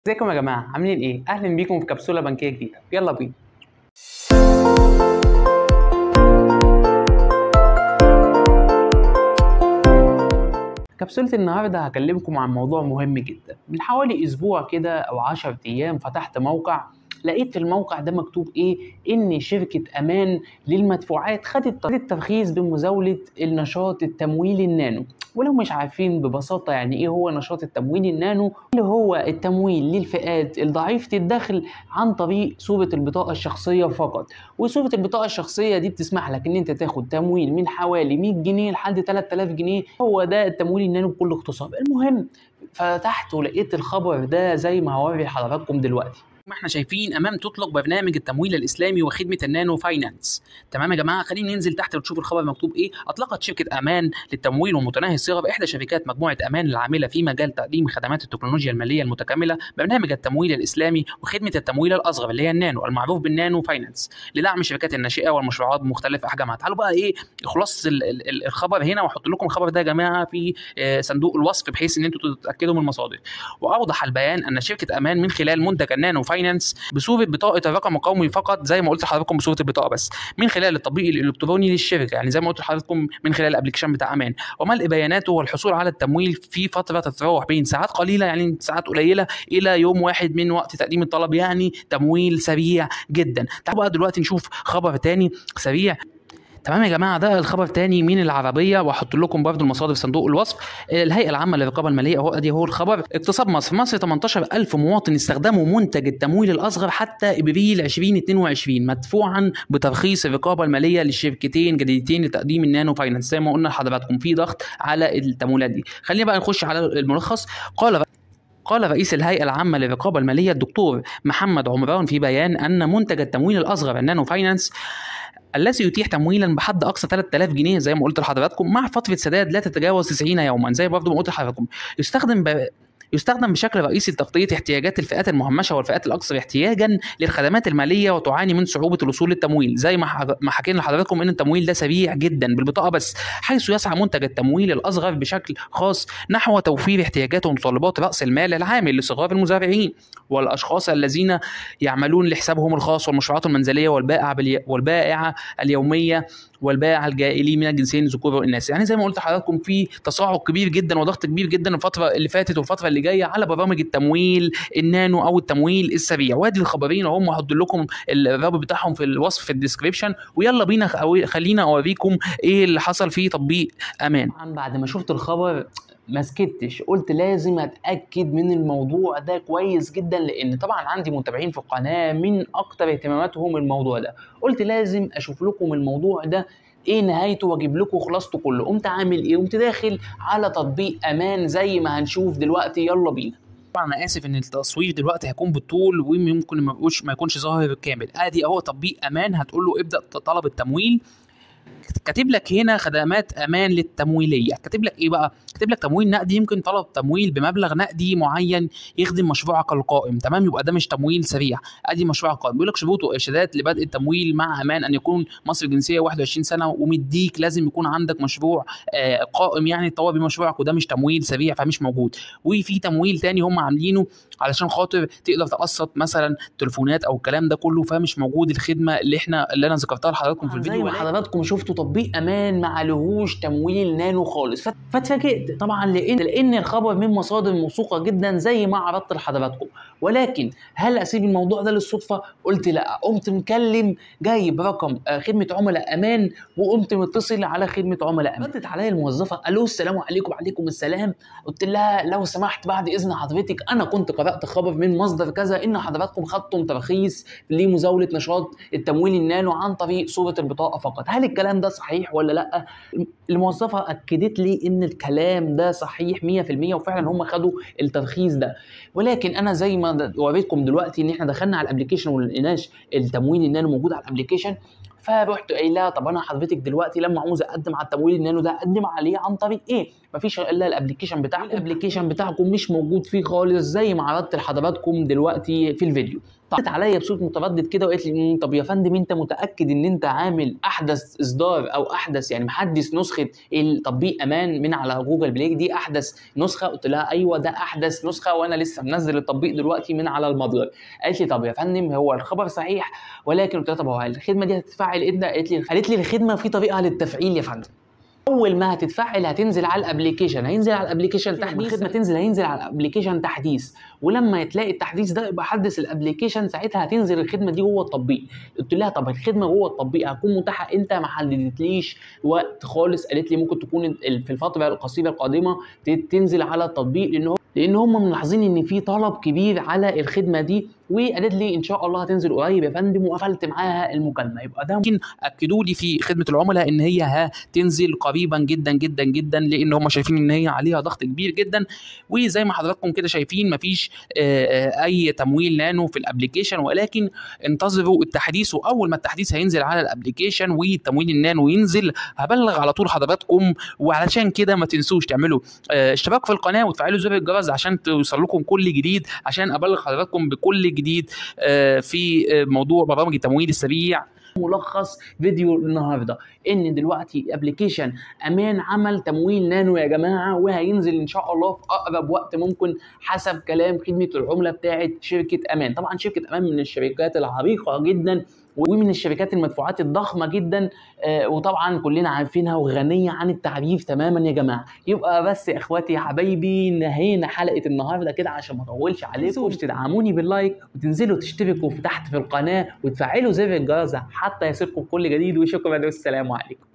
ازيكم يا جماعه عاملين ايه اهلا بيكم في كبسوله بنكيه جديده يلا بينا كبسولة النهاردة هكلمكم عن موضوع مهم جدا من حوالي أسبوع كده أو عشر أيام فتحت موقع لقيت في الموقع ده مكتوب ايه ان شركه امان للمدفوعات خدت الترخيص بمزاوله النشاط التمويلي النانو ولو مش عارفين ببساطة يعني ايه هو نشاط التمويل النانو اللي هو التمويل للفئات الضعيفة الدخل عن طريق صورة البطاقة الشخصية فقط وصورة البطاقة الشخصية دي بتسمح لك ان انت تاخد تمويل من حوالي 100 جنيه لحد 3000 جنيه هو ده التمويل النانو بكل اختصار المهم فتحت ولقيت الخبر ده زي ما هوري لحضراتكم دلوقتي ما احنا شايفين امام تطلق برنامج التمويل الاسلامي وخدمه النانو فاينانس تمام يا جماعه خلينا ننزل تحت ونشوف الخبر مكتوب ايه اطلقت شركه امان للتمويل ومتناهي الصغر احدى شركات مجموعه امان العامله في مجال تقديم خدمات التكنولوجيا الماليه المتكامله برنامج التمويل الاسلامي وخدمه التمويل الاصغر اللي هي النانو المعروف بالنانو فاينانس لدعم الشركات الناشئه والمشروعات بمختلف احجامها تعالوا بقى ايه خلاص الخبر هنا واحط لكم الخبر ده يا جماعه في صندوق الوصف بحيث ان انتم تتاكدوا من المصادر واوضح البيان ان شركه امان من خلال منتج النانو فاينانس بصوره بطاقه الرقم القومي فقط زي ما قلت لحضراتكم بصوره البطاقه بس من خلال التطبيق الالكتروني للشركه يعني زي ما قلت لحضراتكم من خلال الابلكيشن بتاع امان وملء بياناته والحصول على التمويل في فتره تتراوح بين ساعات قليله يعني ساعات قليله الى يوم واحد من وقت تقديم الطلب يعني تمويل سريع جدا تعالوا بقى دلوقتي نشوف خبر تاني سريع تمام يا جماعه ده الخبر تاني من العربيه واحط لكم برضو المصادر في صندوق الوصف الهيئه العامه للرقابه الماليه اهو ادي هو الخبر اقتصاد مصر مصر 18000 مواطن استخدموا منتج التمويل الاصغر حتى ابريل 2022 مدفوعا بترخيص الرقابه الماليه للشركتين جديدتين لتقديم النانو فاينانس زي ما قلنا لحضراتكم في ضغط على التمويلات دي خلينا بقى نخش على الملخص قال قال رئيس الهيئة العامة للرقابة المالية الدكتور محمد عمران في بيان أن منتج التمويل الأصغر النانو فاينانس الذي يتيح تمويلا بحد اقصى 3000 جنيه زي ما قلت لحضراتكم مع فتره سداد لا تتجاوز 90 يوما زي برضه ما قلت لحضراتكم يستخدم ب... يستخدم بشكل رئيسي لتغطية احتياجات الفئات المهمشة والفئات الأكثر احتياجا للخدمات المالية وتعاني من صعوبة الوصول للتمويل زي ما ما حكينا لحضراتكم إن التمويل ده سريع جدا بالبطاقة بس حيث يسعى منتج التمويل الأصغر بشكل خاص نحو توفير احتياجات ومتطلبات رأس المال العامل لصغار المزارعين والأشخاص الذين يعملون لحسابهم الخاص والمشروعات المنزلية والبائعة والبائعة اليومية والبائع الجائلي من الجنسين الذكور والاناث يعني زي ما قلت لحضراتكم في تصاعد كبير جدا وضغط كبير جدا الفتره اللي فاتت والفتره اللي جايه على برامج التمويل النانو او التمويل السريع وادي الخبرين اهم هحط لكم الرابط بتاعهم في الوصف في الديسكربشن ويلا بينا خلينا اوريكم ايه اللي حصل في تطبيق امان بعد ما شفت الخبر ما سكتش قلت لازم اتاكد من الموضوع ده كويس جدا لان طبعا عندي متابعين في القناه من اكتر اهتماماتهم الموضوع ده قلت لازم اشوف لكم الموضوع ده ايه نهايته واجيب لكم خلاصته كله قمت عامل ايه قمت داخل على تطبيق امان زي ما هنشوف دلوقتي يلا بينا طبعا انا اسف ان التصوير دلوقتي هيكون بالطول وممكن ما يكونش ما يكونش ظاهر بالكامل ادي اهو تطبيق امان هتقول له ابدا طلب التمويل كاتب لك هنا خدمات امان للتمويليه كاتب لك ايه بقى كاتب لك تمويل نقدي يمكن طلب تمويل بمبلغ نقدي معين يخدم مشروعك القائم تمام يبقى ده مش تمويل سريع ادي مشروع قائم بيقول لك شروط وارشادات لبدء التمويل مع امان ان يكون مصر الجنسيه 21 سنه ومديك لازم يكون عندك مشروع آه قائم يعني تطور بمشروعك وده مش تمويل سريع فمش موجود وفي تمويل تاني هم عاملينه علشان خاطر تقدر تقسط مثلا تليفونات او الكلام ده كله فمش موجود الخدمه اللي احنا اللي انا ذكرتها لحضراتكم في الفيديو زي ما حضراتكم شفتوا تطبيق امان ما عليهوش تمويل نانو خالص فاتفاجئت طبعا لان لان الخبر من مصادر موثوقه جدا زي ما عرضت لحضراتكم ولكن هل اسيب الموضوع ده للصدفه قلت لا قمت مكلم جايب رقم خدمه عملاء امان وقمت متصل على خدمه عملاء امان ردت عليا الموظفه الو السلام عليكم وعليكم السلام قلت لها لو سمحت بعد اذن حضرتك انا كنت قرات خبر من مصدر كذا ان حضراتكم خدتم ترخيص لمزاوله نشاط التمويل النانو عن طريق صوره البطاقه فقط هل الكلام ده صحيح ولا لا الموظفه اكدت لي ان الكلام ده صحيح 100% وفعلا هم خدوا الترخيص ده ولكن انا زي ما وريتكم دلوقتي ان احنا دخلنا على الابلكيشن وما لقيناش التمويل النانو موجود على الابلكيشن فرحت قايل لها طب انا حضرتك دلوقتي لما عاوز اقدم على التمويل النانو ده اقدم عليه عن طريق ايه؟ مفيش الا الابلكيشن بتاعكم الابلكيشن بتاعكم مش موجود فيه خالص زي ما عرضت لحضراتكم دلوقتي في الفيديو طلعت عليا بصوت متردد كده وقالت لي "مم، طب يا فندم انت متاكد ان انت عامل احدث اصدار او احدث يعني محدث نسخه التطبيق امان من على جوجل بلاي دي احدث نسخه قلت لها ايوه ده احدث نسخه وانا لسه منزل التطبيق دلوقتي من على المتجر قالت لي طب يا فندم هو الخبر صحيح ولكن قلت لها طب هو الخدمه دي هتتفعل امتى قالت لي قالت لي الخدمه في طريقه للتفعيل يا فندم اول ما هتتفعل هتنزل على الابلكيشن هينزل على الابلكيشن تحديث الخدمه تنزل هينزل على الابلكيشن تحديث ولما تلاقي التحديث ده يبقى حدث الابلكيشن ساعتها هتنزل الخدمه دي جوه التطبيق قلت لها طب الخدمه جوه التطبيق هتكون متاحه امتى ما حددتليش وقت خالص قالت لي ممكن تكون ال- في الفتره القصيره القادمه ت- تنزل على التطبيق لان هو لان هم ملاحظين ان في طلب كبير على الخدمه دي وقالت لي ان شاء الله هتنزل قريب يا فندم وقفلت معاها المكالمه يبقى ده ممكن اكدوا لي في خدمه العملاء ان هي هتنزل قريبا جدا جدا جدا لان هم شايفين ان هي عليها ضغط كبير جدا وزي ما حضراتكم كده شايفين مفيش آه، آه، اي تمويل نانو في الابلكيشن ولكن انتظروا التحديث واول ما التحديث هينزل على الابلكيشن وتمويل النانو ينزل هبلغ على طول حضراتكم وعلشان كده ما تنسوش تعملوا آه، اشتراك في القناه وتفعلوا زر الجرس عشان توصل لكم كل جديد عشان ابلغ حضراتكم بكل جديد آه، في آه، موضوع برامج التمويل السريع ملخص فيديو النهارده ان دلوقتي ابلكيشن امان عمل تمويل نانو يا جماعه وهينزل ان شاء الله في اقرب وقت ممكن حسب كلام خدمه العملاء بتاعه شركه امان طبعا شركه امان من الشركات العريقه جدا ومن الشركات المدفوعات الضخمه جدا آه، وطبعا كلنا عارفينها وغنيه عن التعريف تماما يا جماعه يبقى بس يا اخواتي يا حبايبي نهينا حلقه النهارده كده عشان ما اطولش عليكم تدعموني باللايك وتنزلوا تشتركوا في تحت في القناه وتفعلوا زر الجرس حتى يصلكم كل جديد وشكرا والسلام عليكم